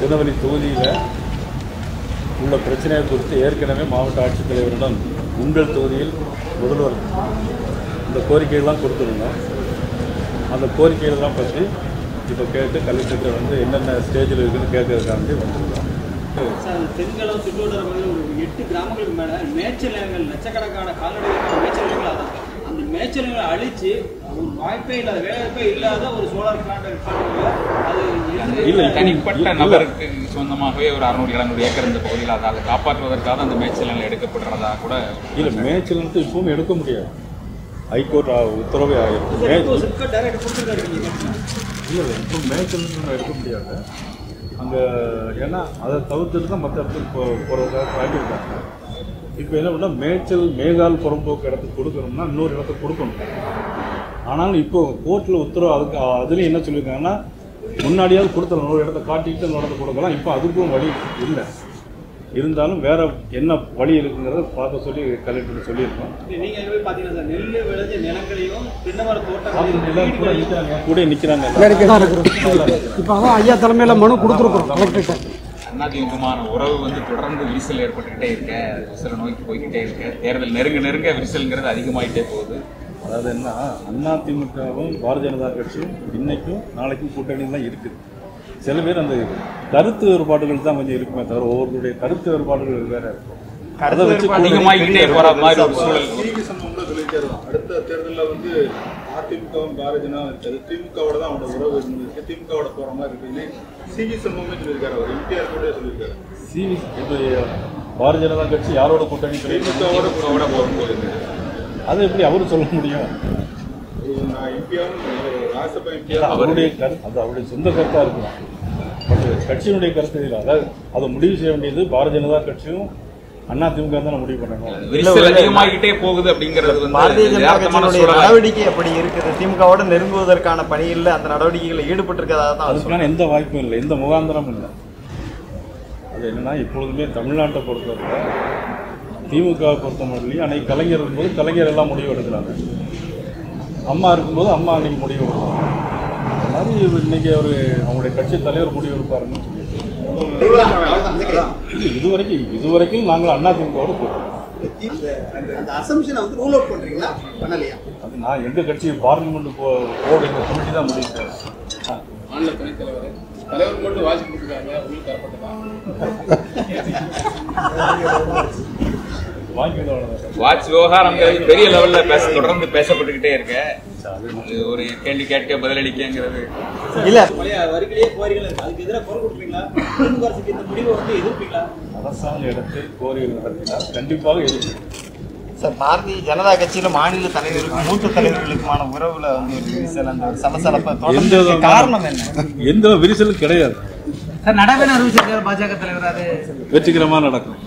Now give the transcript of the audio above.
திருநெல்வேலி தொகுதியில் உள்ள பிரச்சனையை குறித்து ஏற்கனவே மாவட்ட ஆட்சித்தலைவரிடம் உங்கள் தொகுதியில் முதல்வர் இந்த கோரிக்கைகள்லாம் கொடுத்துருந்தோம் அந்த கோரிக்கைகள்லாம் பற்றி இப்போ கேட்டு கலெக்டர்கிட்ட வந்து என்னென்ன ஸ்டேஜில் இருக்குன்னு கேட்கறதுக்காண்டி வந்திருக்கோம் சார் தென்கலம் சுற்றுவட்டார பகுதியில் ஒரு எட்டு கிராமங்களுக்கு மேல மேய்ச்சல் நிலங்கள் லட்சக்கணக்கான கால்நடைகளுக்கான மேய்ச்சல் நிலங்கள் அதான் அந்த மேய்ச்சல் நிலங்களை அழிச்சு ஒரு வாய்ப்பே இல்லாத வேலைவாய்ப்பே இல்லாத ஒரு சோலார் பிளான்ட் அது எது- இல்லை தனிப்பட்ட இல்லை. நபருக்கு சொந்தமாகவே ஒரு அறுநூறு எழுநூறு ஏக்கர் இந்த பகுதியில் அதை அதை காப்பாற்றுவதற்காக அந்த மேய்ச்சல் நிலம் எடுக்கப்படுறதா கூட இல்லை மேய்ச்சல் வந்து இப்பவும் எடுக்க முடியாது ஹைகோர்ட் ஆ- உத்தரவே ஆகிருக்கு மே இப்போ சிப்காட் டைரக்ட் கொடுத்துருக்காரு நீங்க இல்லை இல்லை இப்போ மேய்ச்சல் நம்ம எடுக்க முடியாது அங்கே ஏன்னா அதை தவிர்த்துட்டு தான் மற்ற இடத்துக்கு போ போகிறதுக்காக வாங்கியிருக்காங்க இப்போ என்ன பண்ணால் மேய்ச்சல் மேகால் புறம்போக்கு இடத்துக்கு கொடுக்கணும்னா இன்னொரு இடத்துக்கு கொடுக்கணும் ஆனாலும் இப்போ கோர்ட்டில் உத்தரவு அதுக்கு அதுலேயும் என்ன சொல்லியிருக்காங்கன்னா முன்னாடியாவது கொடுத்துடலாம் இன்னொரு இடத்த காட்டிட்டு இன்னொரு இடத்த கொடுக்கலாம் இப்போ அதுக்கும் வழி இல்லை இருந்தாலும் வேற என்ன வழி இருக்குங்கிறத பார்க்க சொல்லி கலெக்டர் சொல்லியிருக்கோம் நீங்க எங்க போய் பாத்தீங்கன்னா சார் நெல் விளைஞ்ச நிலங்களையும் தென்னமர அவங்க எல்லாரும் கூட தோட்டங்களையும் நிற்கிறாங்க கூட நிற்கிறாங்க தான் இருக்கிறோம் இப்போ அதான் ஐயா தலைமையில் மனு கொடுத்துருக்குறோம் கலெக்டர்கிட்ட அதிமுகமான உறவு வந்து தொடர்ந்து விரிசல் ஏற்பட்டுக்கிட்டே இருக்க விரிசலை நோக்கி போய்கிட்டே இருக்கு தேர்தல் நெருங்க நெருங்க விரிசல்ங்கிறது அதிகமாயிட்டே போகுது அதாவது என்ன அதிமுகவும் பாரதிய ஜனதா கட்சியும் இன்னைக்கும் நாளைக்கும் கூட்டணி தான் இருக்குது சில பேர் அந்த கருத்து வேறுபாடுகள் தான் கொஞ்சம் இருக்குமே தவிர ஒவ்வொருடைய கருத்து வேறுபாடுகள் வேற இருக்கும் அதை வச்சு கூட்டணி- அதிகமாகிக்கிட்டே போற மாதிரி ஒரு சூழல் சிவி சண்முகம் தான் சொல்லியிருக்காரு அடுத்த தேர்தலில் வந்து அதிமுகவும் பாரதிய ஜனதா இருக்காது திமுகவோட தான் அவனோட உறவு இருந்திருக்கு திமுகவோட போற மாதிரி இருக்குன்னு சிவி சண்முகமே சொல்லியிருக்காரு அவர் எம்டிஆர் கூட சொல்லியிருக்காரு சிவி இப்போ பாரதிய ஜனதா கட்சி யாரோட கூட்டணி திமுகவோட திமுகவோட போகும்போது அதை எப்படி அவரு சொல்ல முடியும் நான் எம்பியாவும் ராஜ்யசபா அது எம்பியா அவருடைய கருத்து அது அவருடைய சொந்த கருத்தா இருக்கலாம் பட் கட்சியினுடைய கருத்து இல்லை அதாவது அதை முடிவு செய்ய வேண்டியது பாரதிய ஜனதா கட்சியும் அண்ணா திமுக தான் முடிவு பண்ணணும் விரிசல் அதிகமாகிக்கிட்டே போகுது அப்படிங்கிறது வந்து பாரதிய ஜனதா யதார்த்தமான கட்சியினுடைய சூழலா இருக்கு. நடவடிக்கை எப்படி இருக்குது திமுகவோட நெருங்குவதற்கான பணியில் அந்த நடவடிக்கைகள் ஈடுபட்டிருக்கதா தான் அவர் அதுக்கான எந்த வாய்ப்பும் இல்லை எந்த முகாந்திரமும் இல்லை அது என்னன்னா இப்பொழுதுமே தமிழ்நாட்டை பொறுத்தவரை திமுக பொறுத்த மட்டும் அன்னைக்கு கலைஞர் இருக்கும்போது கலைஞர் எல்லாம் முடிவு எடுக்கிறாங்க அம்மா இருக்கும்போது அம்மா அன்னைக்கு முடிவு எடுக்கிறாங்க அந்த மாதிரி இவர் இன்னைக்கு அவர் அவங்களுடைய கட்சி தலைவர் முடிவு எடுப்பாருன்னு சொல்லி இது இதுவரைக்கும் இதுவரைக்கும் நாங்கள் அண்ணா திமுகவோட போகிறோம் அந்த அசம்ஷனை வந்து ரூல் அவுட் பண்றீங்களா பண்ணலையா அது நான் எங்கள் கட்சி பார்லிமெண்ட் போ போர்டு இந்த கமிட்டி தான் முடிவு செய்யறேன். ஆ. மாநில துணைத் தலைவர் தலைவர் மட்டும் வாசி கொடுத்துருக்காங்க உங்களுக்கு தரப்பட்டதா வாங்கிக்கணும் அவ்வளவுதான். வாட்ச் விவகாரங்கிறது பெரிய லெவல்ல பேச தொடர்ந்து பேசப்பட்டுக்கிட்டே இருக்கு அது ஒரு கேள்வி கேட்க பதிலளிக்கங்கிறது இல்ல பழைய வரிகளையே கோரிகள் இருக்கு அதுக்கு எதிராக குரல் கொடுப்பீங்களா திமுக அரசுக்கு இந்த முடிவை வந்து எதிர்ப்பீங்களா அரசாங்க இடத்தை கோரிக்கை நடத்தினால் கண்டிப்பாக எதிர்ப்பு சார் பாரதிய ஜனதா கட்சியில மாநில தலைவருக்கும் மூத்த தலைவர்களுக்குமான உறவுல வந்து ஒரு விரிசல் அந்த ஒரு சலசலப்பை எந்த தொடர்ந்து விதமான- காரணம் என்ன எந்த விரிசலும் கிடையாது சார் நடைபெற அறிவிச்சிருக்காரு பாஜக தலைவர் அது வெற்றிகரமாக நடக்கும்